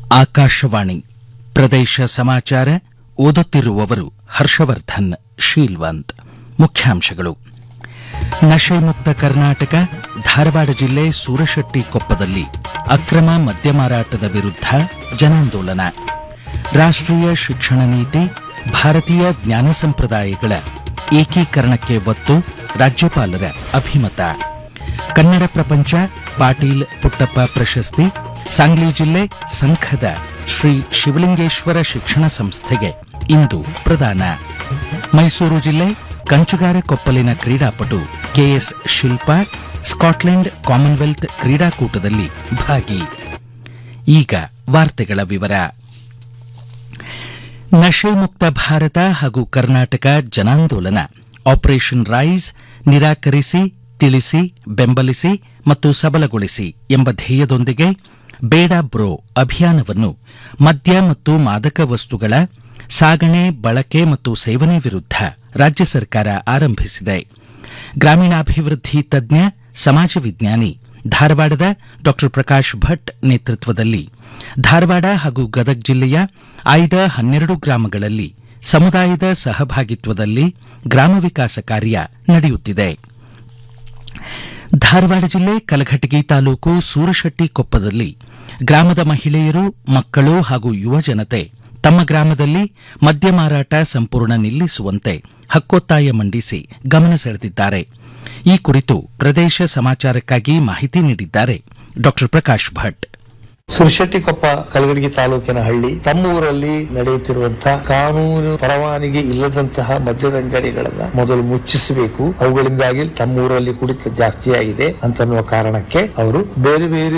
ಆಕಾಶವಾಣಿ ಪ್ರದೇಶ ಸಮಾಚಾರ ಓದುತ್ತಿರುವವರು ಹರ್ಷವರ್ಧನ್ ಶೀಲ್ವಂತ್ ಮುಖ್ಯಾಂಶಗಳು ನಶೆ ಮುಕ್ತ ಕರ್ನಾಟಕ ಧಾರವಾಡ ಜಿಲ್ಲೆ ಸೂರಶೆಟ್ಟಿ ಕೊಪ್ಪದಲ್ಲಿ ಅಕ್ರಮ ಮದ್ಯ ಮಾರಾಟದ ವಿರುದ್ಧ ಜನಾಂದೋಲನ ರಾಷ್ಟ್ರೀಯ ಶಿಕ್ಷಣ ನೀತಿ ಭಾರತೀಯ ಜ್ಞಾನ ಸಂಪ್ರದಾಯಗಳ ಏಕೀಕರಣಕ್ಕೆ ಒತ್ತು ರಾಜ್ಯಪಾಲರ ಅಭಿಮತ ಕನ್ನಡ ಪ್ರಪಂಚ ಪಾಟೀಲ್ ಪುಟ್ಟಪ್ಪ ಪ್ರಶಸ್ತಿ ಸಾಂಗ್ಲಿ ಜಿಲ್ಲೆ ಸಂಘದ ಶ್ರೀ ಶಿವಲಿಂಗೇಶ್ವರ ಶಿಕ್ಷಣ ಸಂಸ್ಥೆಗೆ ಇಂದು ಪ್ರದಾನ ಮೈಸೂರು ಜಿಲ್ಲೆ ಕಂಚುಗಾರ ಕೊಪ್ಪಲಿನ ಕ್ರೀಡಾಪಟು ಕೆಎಸ್ ಶಿಲ್ಪಾ ಸ್ಕಾಟ್ಲೆಂಡ್ ಕಾಮನ್ವೆಲ್ತ್ ಕ್ರೀಡಾಕೂಟದಲ್ಲಿ ಭಾಗಿ ಈಗ ವಾರ್ತೆಗಳ ವಿವರ ನಶೆ ಮುಕ್ತ ಭಾರತ ಹಾಗೂ ಕರ್ನಾಟಕ ಜನಾಂದೋಲನ ಆಪರೇಷನ್ ರೈಸ್ ನಿರಾಕರಿಸಿ ತಿಳಿಸಿ ಬೆಂಬಲಿಸಿ ಮತ್ತು ಸಬಲಗೊಳಿಸಿ ಎಂಬ ಧ್ಯೇಯದೊಂದಿಗೆ ಬೇಡ ಬ್ರೋ ಅಭಿಯಾನವನ್ನು ಮದ್ಯ ಮತ್ತು ಮಾದಕ ವಸ್ತುಗಳ ಸಾಗಣೆ ಬಳಕೆ ಮತ್ತು ಸೇವನೆ ವಿರುದ್ಧ ರಾಜ್ಯ ಸರ್ಕಾರ ಆರಂಭಿಸಿದೆ ಗ್ರಾಮೀಣಾಭಿವೃದ್ಧಿ ತಜ್ಞ ಸಮಾಜ ವಿಜ್ಞಾನಿ ಧಾರವಾಡದ ಡಾ ಪ್ರಕಾಶ್ ಭಟ್ ನೇತೃತ್ವದಲ್ಲಿ ಧಾರವಾಡ ಹಾಗೂ ಗದಗ ಜಿಲ್ಲೆಯ ಆಯ್ದ ಹನ್ನೆರಡು ಗ್ರಾಮಗಳಲ್ಲಿ ಸಮುದಾಯದ ಸಹಭಾಗಿತ್ವದಲ್ಲಿ ಗ್ರಾಮ ವಿಕಾಸ ಕಾರ್ಯ ನಡೆಯುತ್ತಿದೆ ಧಾರವಾಡ ಜಿಲ್ಲೆ ಕಲಘಟಗಿ ತಾಲೂಕು ಸೂರಶೆಟ್ಟಿ ಕೊಪ್ಪದಲ್ಲಿ ಗ್ರಾಮದ ಮಹಿಳೆಯರು ಮಕ್ಕಳು ಹಾಗೂ ಯುವ ಜನತೆ ತಮ್ಮ ಗ್ರಾಮದಲ್ಲಿ ಮದ್ಯ ಮಾರಾಟ ಸಂಪೂರ್ಣ ನಿಲ್ಲಿಸುವಂತೆ ಹಕ್ಕೊತ್ತಾಯ ಮಂಡಿಸಿ ಗಮನ ಸೆಳೆದಿದ್ದಾರೆ ಈ ಕುರಿತು ಪ್ರದೇಶ ಸಮಾಚಾರಕ್ಕಾಗಿ ಮಾಹಿತಿ ನೀಡಿದ್ದಾರೆ ಡಾ ಪ್ರಕಾಶ್ ಭಟ್ ಸುರಶೆಟ್ಟಿಕೊಪ್ಪ ಕಲಗಡಗಿ ತಾಲೂಕಿನ ಹಳ್ಳಿ ತಮ್ಮ ಊರಲ್ಲಿ ನಡೆಯುತ್ತಿರುವಂತಹ ಕಾನೂನು ಪರವಾನಗಿ ಇಲ್ಲದಂತಹ ಮದ್ಯದ ಅಂಗಡಿಗಳನ್ನ ಮೊದಲು ಮುಚ್ಚಿಸಬೇಕು ಅವುಗಳಿಂದಾಗಿ ತಮ್ಮ ಊರಲ್ಲಿ ಕುಡಿತ ಜಾಸ್ತಿಯಾಗಿದೆ ಅಂತನ್ನುವ ಕಾರಣಕ್ಕೆ ಅವರು ಬೇರೆ ಬೇರೆ